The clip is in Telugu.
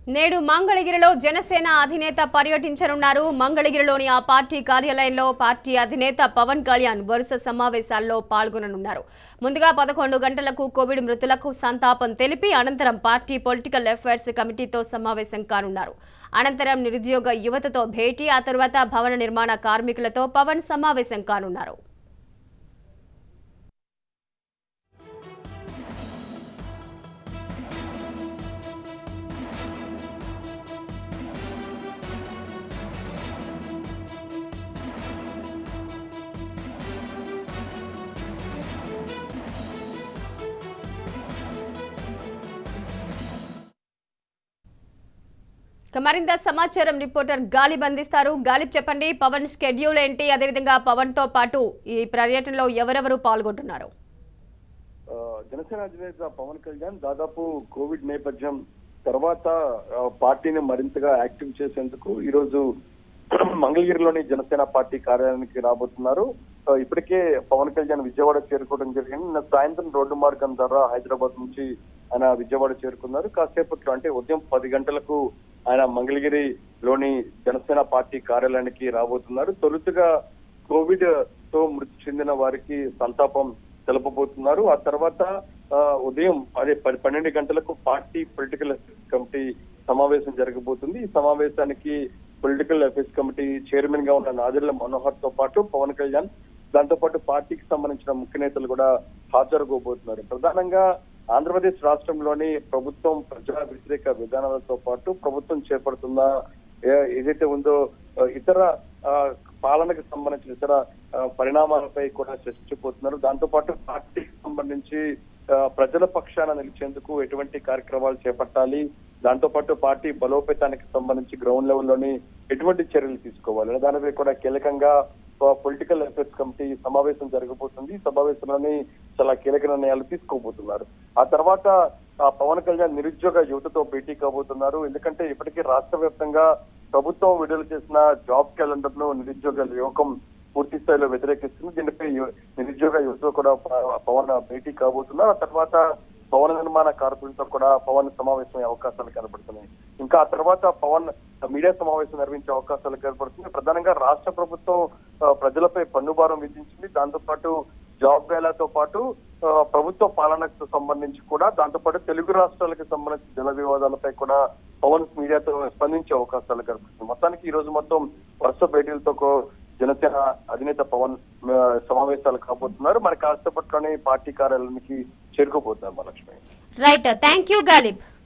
నేడు మంగళగిరిలో జనసేన అధినేత పర్యటించనున్నారు మంగళగిరిలోని ఆ పార్టీ కార్యాలయంలో పార్టీ అధినేత పవన్ కళ్యాణ్ వరుస సమావేశాల్లో పాల్గొననున్నారు ముందుగా పదకొండు గంటలకు కోవిడ్ మృతులకు సంతాపం తెలిపి అనంతరం పార్టీ పొలిటికల్ అఫైర్స్ కమిటీతో సమావేశం కానున్నారు అనంతరం నిరుద్యోగ యువతతో భేటీ ఆ తరువాత భవన నిర్మాణ కార్మికులతో పవన్ సమావేశం కానున్నారు ఇక మరింత సమాచారం రిపోర్టర్ గాలిబ్ అందిస్తారు గాలిబ్ చెప్పండి పవన్ షెడ్యూల్ ఏంటి అదేవిధంగా పవన్ తో పాటు ఈ పర్యటనలో ఎవరెవరు పాల్గొంటున్నారు ఆ, జనసేన అధినేత పవన్ కళ్యాణ్ దాదాపు కోవిడ్ నేపథ్యం తర్వాత ఆ, పార్టీని మరింతగా యాక్టివ్ చేసేందుకు ఈ రోజు మంగళగిరిలోని జనసేన పార్టీ కార్యాలయానికి రాబోతున్నారు ఆ, ఇప్పటికే పవన్ కళ్యాణ్ విజయవాడ చేరుకోవడం జరిగింది నిన్న సాయంత్రం రోడ్డు మార్గం ద్వారా హైదరాబాద్ నుంచి ఆయన విజయవాడ చేరుకున్నారు కాసేపట్లో అంటే ఉదయం పది గంటలకు ఆయన మంగళగిరిలోని జనసేన పార్టీ కార్యాలయానికి రాబోతున్నారు తొలుతగా కోవిడ్ తో మృతి చెందిన వారికి సంతాపం తెలపబోతున్నారు ఆ తర్వాత ఆ, ఉదయం అదే పది పన్నెండు గంటలకు పార్టీ పొలిటికల్ అఫైర్స్ కమిటీ సమావేశం జరగబోతుంది ఈ సమావేశానికి పొలిటికల్ అఫైర్స్ కమిటీ చైర్మన్ గా ఉన్న నాదెళ్ల మనోహర్ తో పాటు పవన్ కళ్యాణ్ దాంతో పాటు పార్టీకి సంబంధించిన ముఖ్య నేతలు కూడా హాజరుకోబోతున్నారు ప్రధానంగా ఆంధ్రప్రదేశ్ రాష్ట్రంలోని ప్రభుత్వం ప్రజా వ్యతిరేక విధానాలతో పాటు ప్రభుత్వం చేపడుతున్న ఏ- ఏదైతే ఉందో ఆ, ఇతర ఆ, పాలనకు సంబంధించిన ఇతర ఆ, పరిణామాలపై కూడా చర్చించబోతున్నారు దాంతో పాటు పార్టీకి సంబంధించి ఆ, ప్రజల పక్షాన నిలిచేందుకు ఎటువంటి కార్యక్రమాలు చేపట్టాలి దాంతో పాటు పార్టీ బలోపేతానికి సంబంధించి గ్రౌండ్ లెవెల్లోని ఎటువంటి చర్యలు తీసుకోవాలి అనే దానిపై కూడా కీలకంగా పొలిటికల్ అఫైర్స్ కమిటీ సమావేశం జరగబోతుంది ఈ సమావేశంలోని చాలా కీలక నిర్ణయాలు తీసుకోబోతున్నారు ఆ తర్వాత ఆ, పవన్ కళ్యాణ్ నిరుద్యోగ యువతతో భేటీ కాబోతున్నారు ఎందుకంటే ఇప్పటికీ రాష్ట్ర వ్యాప్తంగా ప్రభుత్వం విడుదల చేసిన జాబ్ క్యాలెండర్ ను నిరుద్యోగ యువకం పూర్తి స్థాయిలో వ్యతిరేకిస్తుంది దీనిపై యు- నిరుద్యోగ యువతతో కూడా ప- పవన్ భేటీ కాబోతున్నారు ఆ తర్వాత భవన నిర్మాణ కార్మికులతో కూడా పవన్ సమావేశమయ్యే అవకాశాలు కనబడుతున్నాయి ఇంకా ఆ తర్వాత పవన్ మీడియా సమావేశం నిర్వహించే అవకాశాలు కనబడుతుంది ప్రధానంగా రాష్ట్ర ప్రభుత్వం ఆ, ప్రజలపై పన్నుభారం విధించింది దాంతో పాటు జాబ్ వేలాతో పాటు ఆ, ప్రభుత్వ పాలనకు సంబంధించి కూడా దాంతో పాటు తెలుగు రాష్ట్రాలకు సంబంధించిన జల వివాదాలపై కూడా పవన్ మీడియాతో స్పందించే అవకాశాలు కనిపిస్తుంది మొత్తానికి ఈ రోజు మొత్తం వరుస భేటీలతో కో- జనసేన అధినేత పవన్ ఆ, సమావేశాలు కాబోతున్నారు మరి కాసేపట్లోనే పార్టీ కార్యాలయానికి చేరుకోబోతున్నారు Mahalakshmi right thank you Ghalib